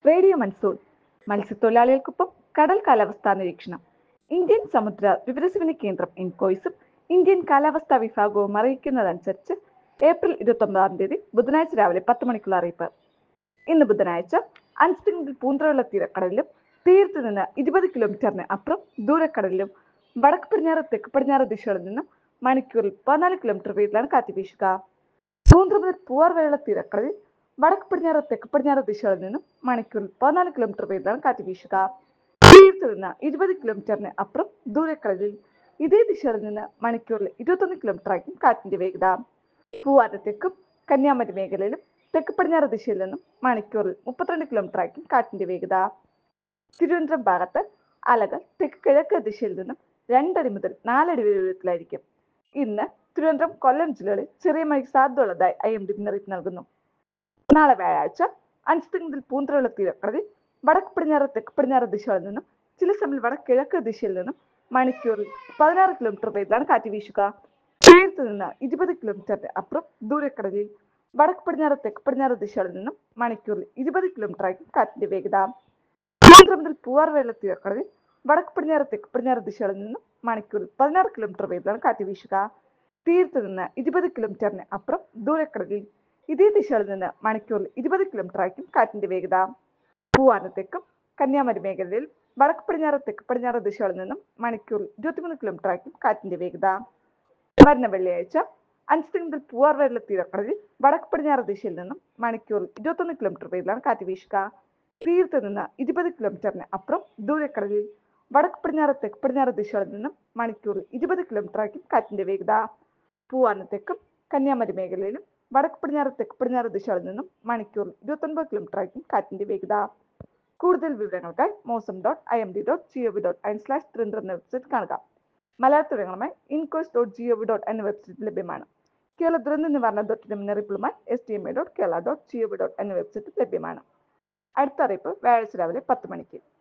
radio monsoon മത്സ്യത്തൊഴിലാളികൾക്കൊപ്പം കടൽ കാലാവസ്ഥാ നിരീക്ഷണം ഇന്ത്യൻ സമുദ്ര വിവരസേവന കേന്ദ്രം ഇൻകോയ്സും ഇന്ത്യൻ കാലാവസ്ഥാ വിഭാഗവും അറിയിക്കുന്നതനുസരിച്ച് ഏപ്രിൽ ഇരുപത്തൊമ്പതാം തീയതി ബുധനാഴ്ച രാവിലെ പത്ത് മണിക്കുള്ള അറിയിപ്പ് ഇന്ന് ബുധനാഴ്ച അഞ്ച് പൂന്തറയുള്ള തീരക്കടലിലും തീരത്ത് നിന്ന് ഇരുപത് കിലോമീറ്ററിന് അപ്പുറം ദൂരക്കടലിലും വടക്ക് പടിഞ്ഞാറ് തെക്ക് പടിഞ്ഞാറ് ദിശകളിൽ നിന്നും മണിക്കൂറിൽ പതിനാല് കിലോമീറ്റർ വേഗത്തിലാണ് കാറ്റ് വീശുക പൂന്തറ മുതൽ പൂവാർ വരെയുള്ള തീരക്കടലിൽ വടക്ക് പടിഞ്ഞാറ് തെക്ക് പടിഞ്ഞാറ് ദിശകളിൽ നിന്നും മണിക്കൂറിൽ പതിനാല് കിലോമീറ്റർ വേഗത്തിലാണ് കാറ്റ് വീശുക തീരത്ത് നിന്ന് ഇരുപത് കിലോമീറ്ററിന് അപ്പുറം ദൂരക്കടലിൽ ഇതേ ദിശയിൽ നിന്ന് മണിക്കൂറിൽ ഇരുപത്തൊന്ന് കിലോമീറ്റർ ആയിരിക്കും കാറ്റിന്റെ വേഗത പൂവാറ് തെക്കും കന്യാകുമാരി മേഖലയിലും തെക്ക് പടിഞ്ഞാറ് ദിശയിൽ നിന്നും മണിക്കൂറിൽ മുപ്പത്തിരണ്ട് കിലോമീറ്റർ ആയിരിക്കും കാറ്റിന്റെ വേഗത തിരുവനന്തപുരം ഭാഗത്ത് അലകൾ തെക്ക് കിഴക്ക് ദിശയിൽ നിന്നും രണ്ടടി മുതൽ നാലടി വരെ ഉയരത്തിലായിരിക്കും ഇന്ന് തിരുവനന്തപുരം കൊല്ലം ജില്ലകളിൽ ചെറിയ മഴയ്ക്ക് സാധ്യതയുള്ളതായി ഐ എം ഡി മുന്നറിയിപ്പ് നൽകുന്നു നാളെ വ്യാഴാഴ്ച അഞ്ച് മുതൽ പൂന്തറയുള്ള തീരക്കടലിൽ വടക്ക് പടിഞ്ഞാറ് തെക്ക് പടിഞ്ഞാറ് ദിശകളിൽ നിന്നും ചില സമയം വടക്ക് കിഴക്ക് ദിശയിൽ നിന്നും മണിക്കൂറിൽ പതിനാറ് കിലോമീറ്റർ വേഗത്തിലാണ് കാറ്റ് വീശുക തീരത്ത് നിന്ന് ഇരുപത് കിലോമീറ്ററിന് അപ്പുറം ദൂരക്കടലിൽ വടക്ക് പടിഞ്ഞാറ് തെക്ക് പടിഞ്ഞാറ് ദിശകളിൽ നിന്നും മണിക്കൂറിൽ ഇരുപത് കിലോമീറ്റർ ആയിരിക്കും കാറ്റിന്റെ വേഗത പൂന്തറ മുതൽ പൂവാർ വരെയുള്ള തീരക്കടലിൽ വടക്ക് പടിഞ്ഞാറ് തെക്ക് പടിഞ്ഞാറ് ദിശകളിൽ നിന്നും മണിക്കൂറിൽ പതിനാറ് കിലോമീറ്റർ വേഗത്തിലാണ് കാറ്റ് വീശുക തീരത്ത് നിന്ന് ഇരുപത് കിലോമീറ്ററിന് അപ്പുറം ദൂരക്കടലിൽ ഇതേ ദിശയിൽ നിന്ന് മണിക്കൂറിൽ ഇരുപത് കിലോമീറ്റർ ആയിരിക്കും കാറ്റിന്റെ വേഗത പൂവാറിന് തെക്കും കന്യാകുമാരി മേഖലയിൽ വടക്ക് പടിഞ്ഞാറ് തെക്ക് പടിഞ്ഞാറ് ദിശകളിൽ നിന്നും മണിക്കൂറിൽ ഇരുപത്തിമൂന്ന് കിലോമീറ്റർ ആയിരിക്കും കാറ്റിന്റെ വേഗത വരുന്ന വെള്ളിയാഴ്ച അഞ്ച് മുതൽ പൂവാർ വരെയുള്ള തീരക്കടലിൽ വടക്ക് പടിഞ്ഞാറ് ദിശയിൽ നിന്നും മണിക്കൂറിൽ ഇരുപത്തൊന്ന് കിലോമീറ്റർ വേഗത്തിലാണ് കാറ്റ് വീശുക തീരത്ത് നിന്ന് ഇരുപത് കിലോമീറ്ററിന് അപ്പുറം ദൂരക്കടലിൽ വടക്ക് പടിഞ്ഞാറ് തെക്ക് പടിഞ്ഞാറ് ദിശകളിൽ നിന്നും മണിക്കൂറിൽ ഇരുപത് കിലോമീറ്റർ ആയിരിക്കും കാറ്റിന്റെ വേഗത പൂവാറിന് തെക്കും കന്യാകുമാരി മേഖലയിലും വടക്ക് പടിഞ്ഞാറ് തെക്ക് പടിഞ്ഞാറ് ദിശകളിൽ നിന്നും മണിക്കൂറിൽ ഇരുപത്തൊൻപത് കിലോമീറ്റർ ആയിരിക്കും കാറ്റിന്റെ വേഗത കൂടുതൽ വിവരങ്ങൾക്കായി Mausam dot I M D dot G O V dot in slash Thiruvananthapuram എന്ന വെബ്സൈറ്റ് കാണുക മലയാളത്തിലുമായി INCOIS dot G O V dot എന്ന വെബ്സൈറ്റ് ലഭ്യമാണ് കേരള ദുരന്ത നിവാരണ ദോട്ടിന്റെ മുന്നറിയിപ്പുമായി S T M A dot Kerala dot G O V dot എന്ന വെബ്സൈറ്റ് ലഭ്യമാണ് അടുത്ത അറിയിപ്പ് വ്യാഴാഴ്ച രാവിലെ പത്ത് മണിക്ക്